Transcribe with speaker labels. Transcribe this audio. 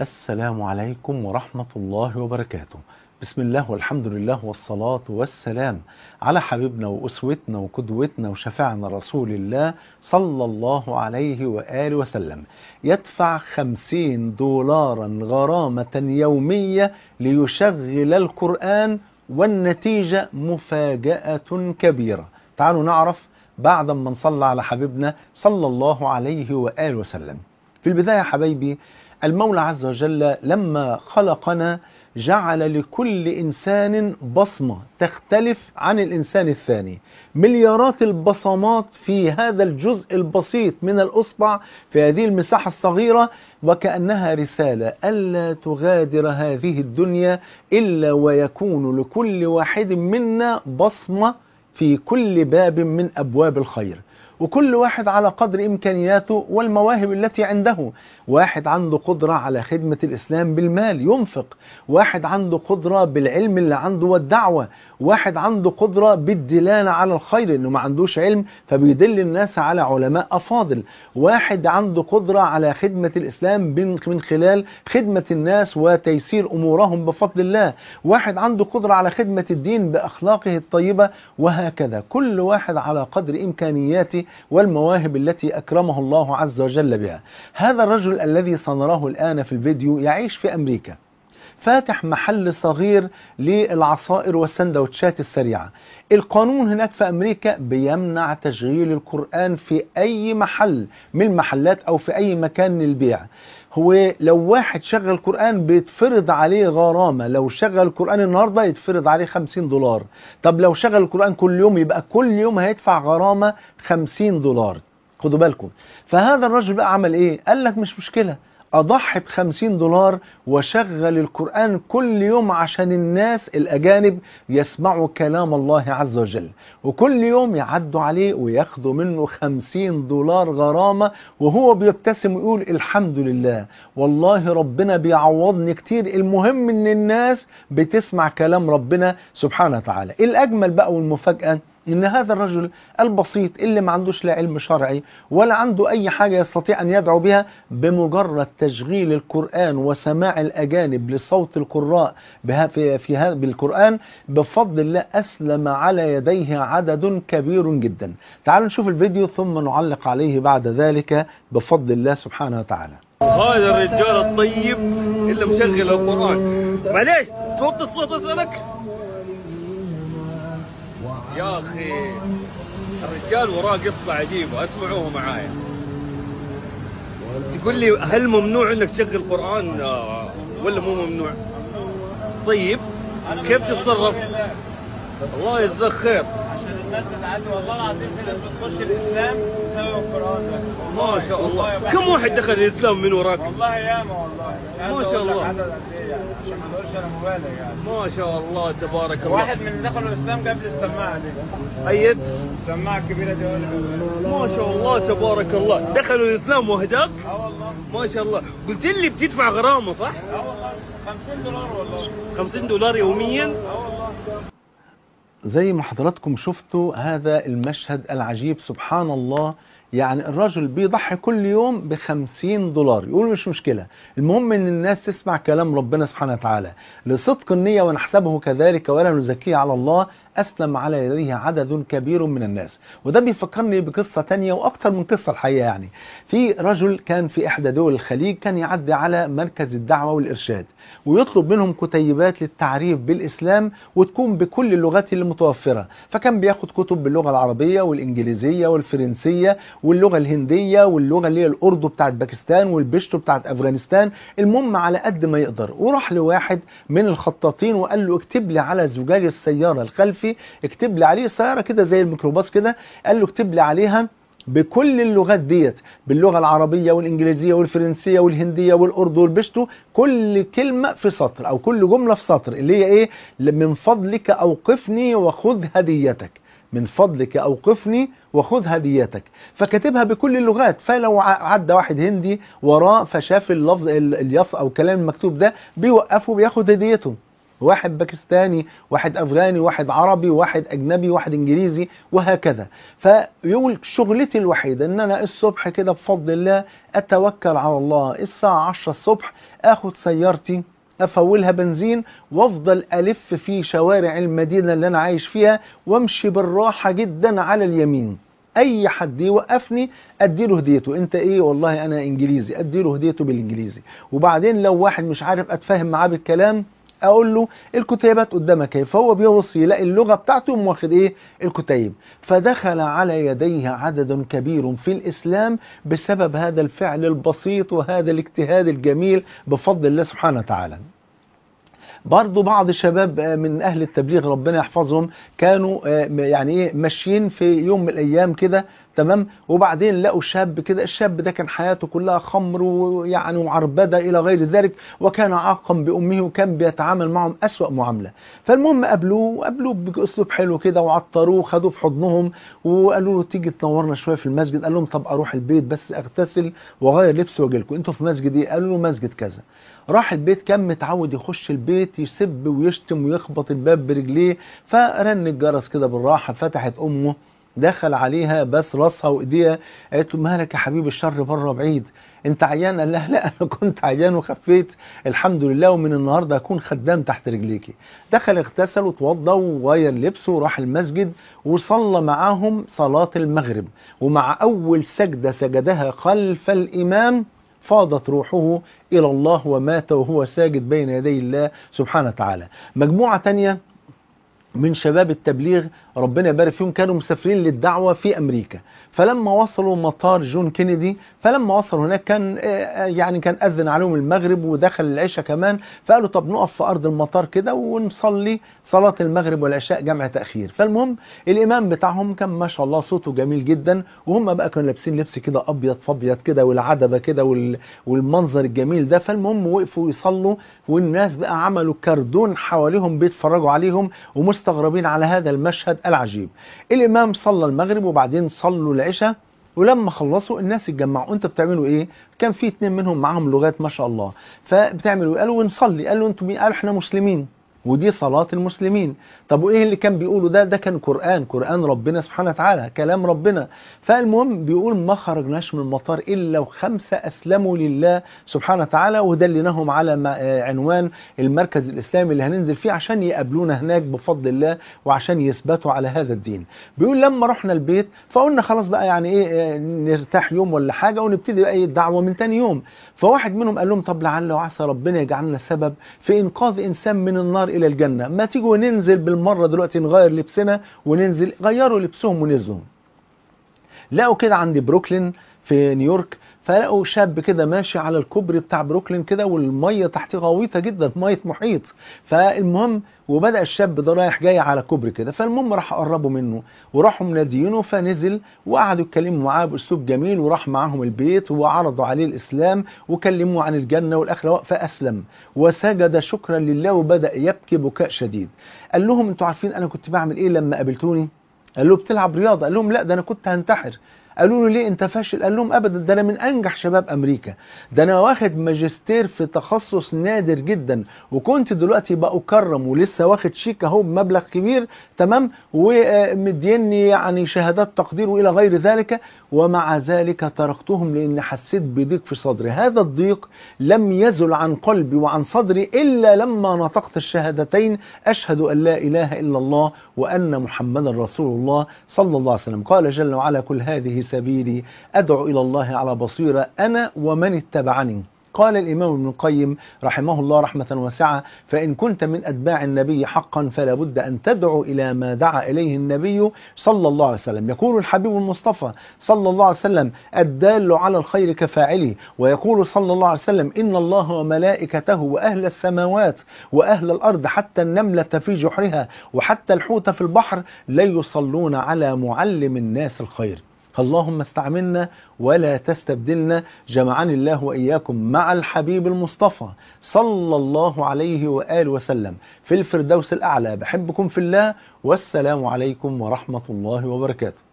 Speaker 1: السلام عليكم ورحمة الله وبركاته بسم الله والحمد لله والصلاة والسلام على حبيبنا وأسوتنا وقدوتنا وشفعنا رسول الله صلى الله عليه وآله وسلم يدفع خمسين دولارا غرامة يومية ليشغل القرآن والنتيجة مفاجأة كبيرة تعالوا نعرف بعد ما نصلى على حبيبنا صلى الله عليه وآله وسلم في البداية يا حبايبي المولى عز وجل لما خلقنا جعل لكل إنسان بصمة تختلف عن الإنسان الثاني مليارات البصمات في هذا الجزء البسيط من الأصبع في هذه المساحة الصغيرة وكأنها رسالة ألا تغادر هذه الدنيا إلا ويكون لكل واحد منا بصمة في كل باب من أبواب الخير وكل واحد على قدر إمكانياته والمواهب التي عنده واحد عنده قدرة على خدمة الإسلام بالمال ينفق واحد عنده قدرة بالعلم اللي عنده والدعوة واحد عنده قدرة بالدلالة على الخير إنه ما عندوش علم فبيدل الناس على علماء أفاضل واحد عنده قدرة على خدمة الإسلام من خلال خدمة الناس وتيسير أمورهم بفضل الله واحد عنده قدرة على خدمة الدين بأخلاقه الطيبة وهكذا كل واحد على قدر إمكانياته والمواهب التي أكرمه الله عز وجل بها هذا الرجل الذي سنراه الآن في الفيديو يعيش في أمريكا فاتح محل صغير للعصائر والسندوتشات السريعة القانون هناك في أمريكا بيمنع تشغيل القرآن في أي محل من المحلات أو في أي مكان للبيع هو لو واحد شغل قرآن بيتفرض عليه غرامة لو شغل القرآن النهاردة يتفرض عليه 50 دولار طب لو شغل القرآن كل يوم يبقى كل يوم هيدفع غرامة 50 دولار خدوا بالكم فهذا الرجل بقى عمل ايه قال لك مش مشكلة أضحي ب 50 دولار وشغل القرآن كل يوم عشان الناس الأجانب يسمعوا كلام الله عز وجل وكل يوم يعدوا عليه وياخدوا منه 50 دولار غرامة وهو بيبتسم ويقول الحمد لله والله ربنا بيعوضني كتير المهم ان الناس بتسمع كلام ربنا سبحانه وتعالى الأجمل بقى والمفاجأة ان هذا الرجل البسيط اللي ما عندوش لا علم شرعي ولا عنده اي حاجة يستطيع ان يدعو بها بمجرد تشغيل القرآن وسماع الاجانب لصوت القراء بها في, في هذا بالقرآن بفضل الله اسلم على يديه عدد كبير جدا تعالوا نشوف الفيديو ثم نعلق عليه بعد ذلك بفضل الله سبحانه وتعالى
Speaker 2: هذا الرجال الطيب اللي مشغل القرآن معليش توطي الصوت اسألك يا اخي الرجال وراه قصة عجيبة اسمعوها معايا تقول لي هل ممنوع انك تشغل قرآن آه، ولا مو ممنوع طيب كيف تتصرف الله يجزاك خير
Speaker 3: عشان الناس بتعدي والله العظيم في ناس بتخش الاسلام بسبب القران ده
Speaker 2: ما شاء الله كم واحد دخل الاسلام من وراك
Speaker 3: والله ياما والله يعني
Speaker 2: ما
Speaker 3: عايز
Speaker 2: شاء
Speaker 3: أقول لك
Speaker 2: الله.
Speaker 3: عدد قد ايه يعني عشان ما نقولش انا مبالغ يعني
Speaker 2: ما شاء الله تبارك الله
Speaker 3: واحد من اللي دخلوا الاسلام جاب لي السماعه دي
Speaker 2: أيد
Speaker 3: السماعه الكبيره دي هو اللي جابها لي.
Speaker 2: ما شاء الله تبارك الله دخلوا الإسلام وهداك
Speaker 3: اه والله
Speaker 2: ما شاء الله قلت لي بتدفع غرامة صح
Speaker 3: اه والله 50 دولار والله
Speaker 2: 50 دولار يوميا
Speaker 3: اه والله
Speaker 1: زي ما حضراتكم شفتوا هذا المشهد العجيب سبحان الله يعني الرجل بيضحي كل يوم بخمسين دولار يقول مش مشكلة المهم ان الناس تسمع كلام ربنا سبحانه وتعالى لصدق النية ونحسبه كذلك ولا نزكيه على الله أسلم على يديه عدد كبير من الناس وده بيفكرني بقصة تانية وأكثر من قصة الحقيقة يعني في رجل كان في إحدى دول الخليج كان يعدي على مركز الدعوة والإرشاد ويطلب منهم كتيبات للتعريف بالإسلام وتكون بكل اللغات اللي متوفرة فكان بياخد كتب باللغة العربية والإنجليزية والفرنسية واللغة الهندية واللغة اللي هي الأردو بتاعت باكستان والبشتو بتاعت أفغانستان المهم على قد ما يقدر وراح لواحد من الخطاطين وقال له اكتب لي على زجاج السيارة الخلفي اكتب لي عليه سيارة كده زي الميكروباص كده قال له اكتب لي عليها بكل اللغات ديت باللغة العربية والإنجليزية والفرنسية والهندية والأردو والبشتو كل كلمة في سطر أو كل جملة في سطر اللي هي إيه من فضلك أوقفني وخذ هديتك من فضلك أوقفني وخذ هديتك فكاتبها بكل اللغات فلو عدى واحد هندي وراه فشاف اللفظ ال- اليص أو الكلام المكتوب ده بيوقفه بياخد هديته واحد باكستاني واحد افغاني واحد عربي واحد اجنبي واحد انجليزي وهكذا فيقول شغلتي الوحيده ان انا الصبح كده بفضل الله اتوكل على الله الساعه 10 الصبح اخد سيارتي افولها بنزين وافضل الف في شوارع المدينه اللي انا عايش فيها وامشي بالراحه جدا على اليمين اي حد يوقفني اديله هديته انت ايه والله انا انجليزي اديله هديته بالانجليزي وبعدين لو واحد مش عارف اتفاهم معاه بالكلام اقول له الكتيبات قدامك اهي فهو بيبص يلاقي اللغه بتاعته يقوم واخد ايه الكتيب فدخل على يديه عدد كبير في الاسلام بسبب هذا الفعل البسيط وهذا الاجتهاد الجميل بفضل الله سبحانه وتعالى برضو بعض الشباب من اهل التبليغ ربنا يحفظهم كانوا يعني ايه ماشيين في يوم من الايام كده تمام وبعدين لقوا شاب كده الشاب ده كان حياته كلها خمر ويعني وعربده الى غير ذلك وكان عاقا بامه وكان بيتعامل معهم اسوا معامله فالمهم قابلوه وقابلوه باسلوب حلو كده وعطروه خدوه في حضنهم وقالوا له تيجي تنورنا شويه في المسجد قال لهم طب اروح البيت بس اغتسل واغير لبسي واجي لكم انتوا في مسجد ايه قالوا له مسجد كذا راح البيت كان متعود يخش البيت يسب ويشتم ويخبط الباب برجليه فرن الجرس كده بالراحه فتحت امه دخل عليها بس راسها وايديها قالت له مالك يا حبيبي الشر بره بعيد انت عيان قال لها لا انا كنت عيان وخفيت الحمد لله ومن النهارده هكون خدام تحت رجليكي دخل اغتسل وتوضى وغير لبسه وراح المسجد وصلى معاهم صلاه المغرب ومع اول سجده سجدها خلف الامام فاضت روحه إلى الله ومات وهو ساجد بين يدي الله سبحانه وتعالى مجموعة تانية من شباب التبليغ ربنا يبارك فيهم كانوا مسافرين للدعوة في أمريكا فلما وصلوا مطار جون كينيدي فلما وصلوا هناك كان يعني كان أذن عليهم المغرب ودخل العشاء كمان فقالوا طب نقف في أرض المطار كده ونصلي صلاة المغرب والعشاء جمع تأخير فالمهم الإمام بتاعهم كان ما شاء الله صوته جميل جدا وهم بقى كانوا لابسين لبس كده أبيض فأبيض كده والعدبة كده والمنظر الجميل ده فالمهم وقفوا يصلوا والناس بقى عملوا كردون حواليهم بيتفرجوا عليهم ومستغربين على هذا المشهد العجيب الإمام صلى المغرب وبعدين صلوا العشاء ولما خلصوا الناس اتجمعوا انتوا بتعملوا ايه كان في اتنين منهم معاهم لغات ما شاء الله فبتعملوا قالوا نصلي قالوا انتوا مين قالوا احنا مسلمين ودي صلاة المسلمين طب وايه اللي كان بيقوله ده ده كان قرآن قرآن ربنا سبحانه وتعالى كلام ربنا فالمهم بيقول ما خرجناش من المطار إلا وخمسة أسلموا لله سبحانه وتعالى ودلناهم على عنوان المركز الإسلامي اللي هننزل فيه عشان يقابلونا هناك بفضل الله وعشان يثبتوا على هذا الدين بيقول لما رحنا البيت فقلنا خلاص بقى يعني ايه نرتاح يوم ولا حاجة ونبتدي بقى ايه الدعوة من تاني يوم فواحد منهم قال لهم طب لعل وعسى ربنا يجعلنا سبب في إنقاذ إنسان من النار الى الجنه ما تيجوا ننزل بالمره دلوقتي نغير لبسنا وننزل غيروا لبسهم ونزلوا لقوا كده عند بروكلين في نيويورك فلقوا شاب كده ماشي على الكوبري بتاع بروكلين كده والميه تحتيه غويطه جدا ميه محيط فالمهم وبدا الشاب ده رايح جاي على كوبري كده فالمهم راح قربوا منه وراحوا منادينه فنزل وقعدوا يتكلموا معاه باسلوب جميل وراح معاهم البيت وعرضوا عليه الاسلام وكلموه عن الجنه والاخره فاسلم وسجد شكرا لله وبدا يبكي بكاء شديد قال لهم انتوا عارفين انا كنت بعمل ايه لما قابلتوني قال له بتلعب رياضه قال لهم لا ده انا كنت هنتحر قالوا له ليه انت فاشل قال لهم ابدا ده انا من انجح شباب امريكا ده انا واخد ماجستير في تخصص نادر جدا وكنت دلوقتي بأكرم ولسه واخد شيك اهو بمبلغ كبير تمام ومديني يعني شهادات تقدير والى غير ذلك ومع ذلك تركتهم لان حسيت بضيق في صدري هذا الضيق لم يزل عن قلبي وعن صدري الا لما نطقت الشهادتين اشهد ان لا اله الا الله وان محمدا رسول الله صلى الله عليه وسلم قال جل وعلا كل هذه سبيلي ادعو الى الله على بصيره انا ومن اتبعني قال الإمام ابن القيم رحمه الله رحمة واسعة فإن كنت من أتباع النبي حقا فلا بد أن تدعو إلى ما دعا إليه النبي صلى الله عليه وسلم يقول الحبيب المصطفى صلى الله عليه وسلم الدال على الخير كفاعله ويقول صلى الله عليه وسلم إن الله وملائكته وأهل السماوات وأهل الأرض حتى النملة في جحرها وحتى الحوت في البحر لا يصلون على معلم الناس الخير اللهم استعملنا ولا تستبدلنا جمعني الله وإياكم مع الحبيب المصطفى صلى الله عليه وآله وسلم في الفردوس الأعلى بحبكم في الله والسلام عليكم ورحمة الله وبركاته